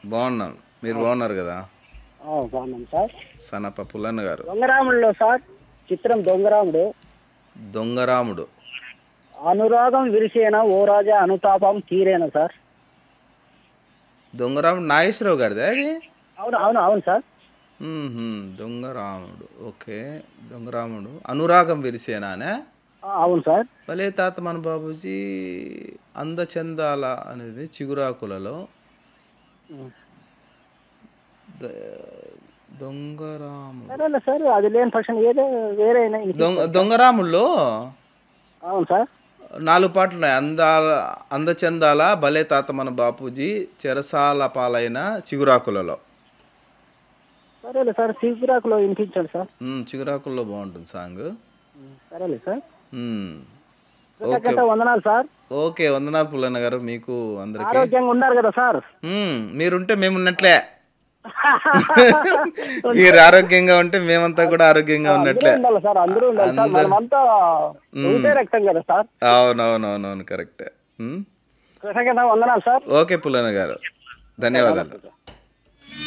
బాగున్నాం మీరు బాగున్నారు కదా ఆ, బాగున్నాం సార్ సనప పుల్లన్న గారు దొంగరాముడులో సార్ చిత్రం దొంగరాముడు దొంగరాముడు అనురాగం విరిసేన ఓ రాజా అనుతాపం తీరేనా సార్ దొంగరాముడు నాగేశ్వరరావు గారిదే అది అవును అవును అవును సార్ మ్మ్హ్మ్. దొంగరాముడు ఓకే దొంగరాముడు అనురాగం విరిసేనానే ఆ, అవును సార్ భలే తాత మన బాబూజీ అందచందాల అనేది చిగురాకులలో ఉం. ద- దొంగరాముడు సరేలే సార్ అది లేని పర్సన్ ఏదో వేరే అయినా ఇంక- దొంగ దొంగరాముల్లో అవును సార్ నాలుగు పాటలు ఉన్నాయి అందాల అందచందాల భలే తాత మన బాపూజీ చెరసాల పాలైన చిగురాకులలో సరేలే సార్ సిగురాకులో వినిపించండి సార్ మ్మ్, చిగురాకుల్లో బాగుంటుంది సాంగ్ ఉం, సరేలే సార్ మ్మ్. కృతజ్ఞత వందనాలు సార్ ఓకే వందనాలు పుల్లన్న గారు మీకు అందరికీ ఆరోగ్యంగా ఉన్నారు కదా సార్ మ్మ్, మీరుంటే మేము ఉన్నట్లే మీరు ఆరోగ్యంగా ఉంటే మేమంతా కూడా ఆరోగ్యంగా అందరూ ఉన్నట్లే ఉండాలి సార్ అందరూ ఉండాలి సార్ మనమంతా ఒకటే రక్తం కదా సార్ అవునవునవునవును కరెక్టే మ్మ్. కృతజ్ఞత వందనాలు సార్ ఓకే పుల్లన్న గారు ధన్యవాదాలు